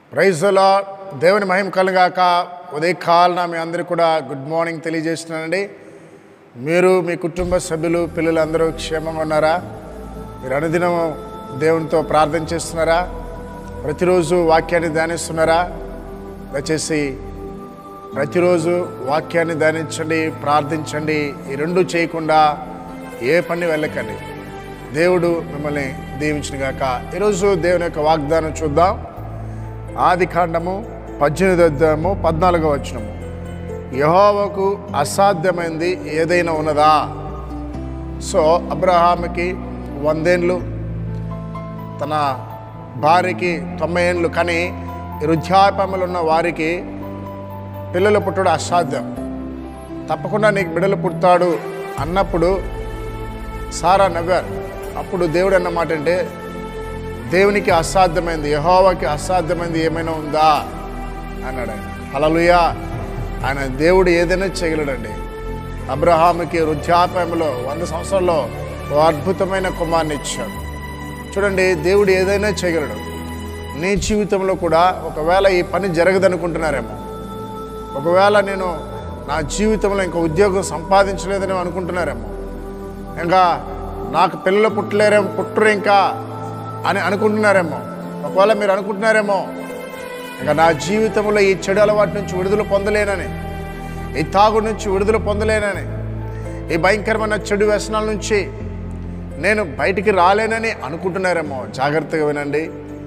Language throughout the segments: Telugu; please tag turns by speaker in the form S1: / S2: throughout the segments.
S1: ప్రైజ్లో దేవుని మహిమ కలుగాక ఉదయకాలన మీ అందరికీ కూడా గుడ్ మార్నింగ్ తెలియజేస్తున్నానండి మీరు మీ కుటుంబ సభ్యులు పిల్లలు అందరూ క్షేమంగా ఉన్నారా మీరు అనుదినము దేవునితో ప్రార్థన చేస్తున్నారా ప్రతిరోజు వాక్యాన్ని ధ్యానిస్తున్నారా దయచేసి ప్రతిరోజు వాక్యాన్ని ధ్యానించండి ప్రార్థించండి ఈ రెండు చేయకుండా ఏ పని వెళ్ళకండి దేవుడు మిమ్మల్ని దీవించిన గాక ఈరోజు దేవుని యొక్క వాగ్దానం చూద్దాం ఆది కాండము పద్దెనిమిది అధ్యాయము పద్నాలుగో వచనము యహోవకు అసాధ్యమైంది ఏదైనా ఉన్నదా సో అబ్రహాముకి వందేండ్లు తన భార్యకి తొంభై ఏండ్లు కానీ ఈ వృద్ధాప్యములు ఉన్న వారికి పిల్లలు పుట్టడం అసాధ్యం తప్పకుండా నీకు బిడ్డలు పుడతాడు అన్నప్పుడు సారా నవ్వారు అప్పుడు దేవుడు అన్న మాట అంటే దేవునికి అసాధ్యమైంది యహోవాకి అసాధ్యమైంది ఏమైనా ఉందా అన్నాడు ఆయన హలలుయా ఆయన దేవుడు ఏదైనా చేయగలడండి అబ్రహాముకి వృద్ధాప్యంలో వంద సంవత్సరాల్లో ఓ అద్భుతమైన కుమార్ని ఇచ్చాడు చూడండి దేవుడు ఏదైనా చేయగలడు నీ జీవితంలో కూడా ఒకవేళ ఈ పని జరగదనుకుంటున్నారేమో ఒకవేళ నేను నా జీవితంలో ఇంకా ఉద్యోగం సంపాదించలేదని అనుకుంటున్నారేమో ఇంకా నాకు పిల్లలు పుట్టలేరేమో పుట్టరు ఇంకా అని అనుకుంటున్నారేమో ఒకవేళ మీరు అనుకుంటున్నారేమో ఇంకా నా జీవితంలో ఈ చెడు అలవాటు నుంచి విడుదల పొందలేనని ఈ తాగుడు నుంచి విడుదల పొందలేనని ఈ భయంకరమైన చెడు వ్యసనాల నుంచి నేను బయటికి రాలేనని అనుకుంటున్నారేమో జాగ్రత్తగా వినండి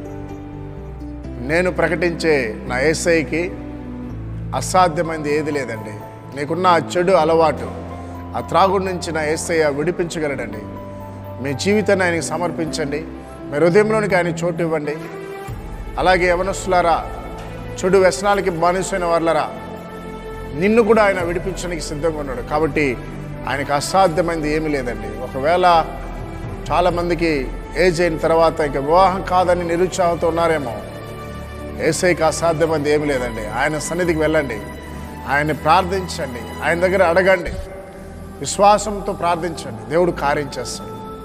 S1: నేను ప్రకటించే నా ఏసైకి అసాధ్యమైంది ఏది లేదండి నీకున్న ఆ చెడు అలవాటు ఆ త్రాగుడు నుంచి నా ఏసయ్య విడిపించగలడండి మీ జీవితాన్ని ఆయనకి సమర్పించండి మీ హృదయంలోనికి ఆయన చోటు ఇవ్వండి అలాగే యవనస్తులారా చెడు వ్యసనాలకి బానిసైన వాళ్ళరా నిన్ను కూడా ఆయన విడిపించడానికి సిద్ధంగా ఉన్నాడు కాబట్టి ఆయనకు అసాధ్యమైంది ఏమీ లేదండి ఒకవేళ చాలామందికి ఏజ్ అయిన తర్వాత ఇంకా వివాహం కాదని నిరుత్సాహంతో ఉన్నారేమో ఏసైకి అసాధ్యమైంది ఏమీ లేదండి ఆయన సన్నిధికి వెళ్ళండి ఆయన్ని ప్రార్థించండి ఆయన దగ్గర అడగండి విశ్వాసంతో ప్రార్థించండి దేవుడు కార్యం చేస్తాడు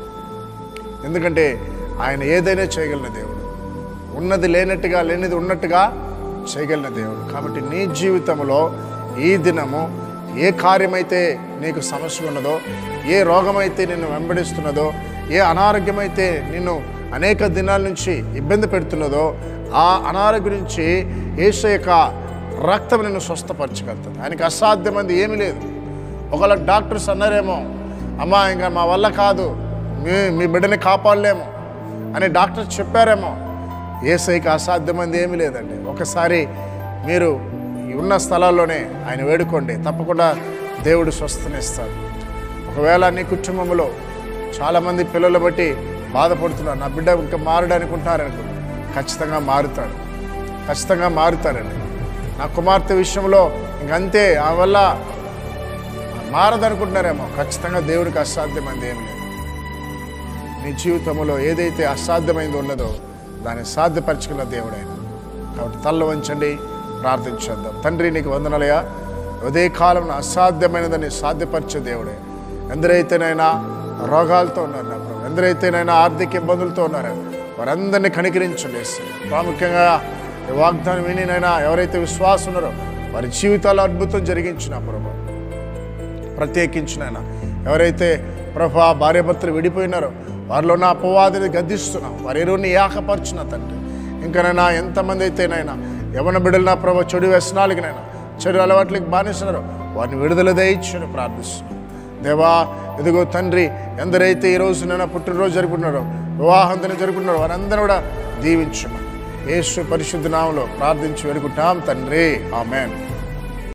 S1: ఎందుకంటే ఆయన ఏదైనా చేయగలిగిన దేవుడు ఉన్నది లేనట్టుగా లేనిది ఉన్నట్టుగా చేయగలిగిన దేవుడు కాబట్టి నీ జీవితంలో ఈ దినము ఏ కార్యమైతే నీకు సమస్య ఉన్నదో ఏ రోగమైతే నిన్ను వెంబడిస్తున్నదో ఏ అనారోగ్యమైతే నిన్ను అనేక దినాల నుంచి ఇబ్బంది పెడుతున్నదో ఆ అనారోగ్యం నుంచి యేసు యొక్క రక్తం నిన్ను స్వస్థపరచగలుగుతుంది ఆయనకి అసాధ్యమైంది ఏమీ లేదు ఒకవేళ డాక్టర్స్ అన్నారేమో అమ్మా ఇంకా మా వల్ల కాదు మీ మీ బిడ్డని కాపాడలేము అని డాక్టర్స్ చెప్పారేమో ఏసైకి అసాధ్యమైంది ఏమీ లేదండి ఒకసారి మీరు ఈ ఉన్న స్థలాల్లోనే ఆయన వేడుకోండి తప్పకుండా దేవుడు స్వస్థనిస్తాడు ఒకవేళ నీ కుటుంబంలో చాలామంది పిల్లలు బట్టి బాధపడుతున్నారు నా బిడ్డ ఇంకా మారడానుకుంటున్నారనుకో ఖచ్చితంగా మారుతాడు ఖచ్చితంగా మారుతాడండి నా కుమార్తె విషయంలో ఇంకంతే ఆ వల్ల మారదనుకుంటున్నారేమో ఖచ్చితంగా దేవుడికి అసాధ్యమైంది ఏమి లేదు నీ జీవితంలో ఏదైతే అసాధ్యమైంది ఉన్నదో దాన్ని సాధ్యపరచుకున్న దేవుడైన కాబట్టి తల్ల వంచండి ప్రార్థించేద్దాం తండ్రి నీకు వందనలయ ఉదయ కాలంలో అసాధ్యమైనదని సాధ్యపరిచే దేవుడే ఎందరైతేనైనా రోగాలతో ఉన్నారు నా ప్రభు ఎందరైతేనైనా ఆర్థిక ఇబ్బందులతో ఉన్నారో వారందరినీ కనికరించండి యేసయ్య. ప్రాముఖ్యంగా ఈ వాగ్దానం వినినైనా ఎవరైతే విశ్వాసం ఉన్నారో వారి జీవితాల్లో అద్భుతం జరిగించిన ప్రభు ప్రత్యేకించినైనా ఎవరైతే ప్రభా భార్యాభర్తలు విడిపోయినారో వారిలో నా అపవాదిని గద్దిస్తున్నాం వారి ఎరువుని ఏకపరచిన తండ్రి ఇంకనైనా ఎంతమంది అయితేనైనా యవన బిడ్డలు నా ప్రభు చెడు వ్యసనాలకినైనా చెడు అలవాట్లకి బానిస్తున్నారు వారిని విడుదల దయచ్చని ప్రార్థిస్తున్నాం దేవా ఇదిగో తండ్రి ఎందరైతే ఈ రోజు నేను పుట్టినరోజు జరుపుకున్నారో వివాహం దినం జరుపుకున్నారో వారందరూ కూడా దీవించమని యేసు పరిశుద్ధ నామంలో ప్రార్థించి వేడుకుంటాం తండ్రి ఆమెన్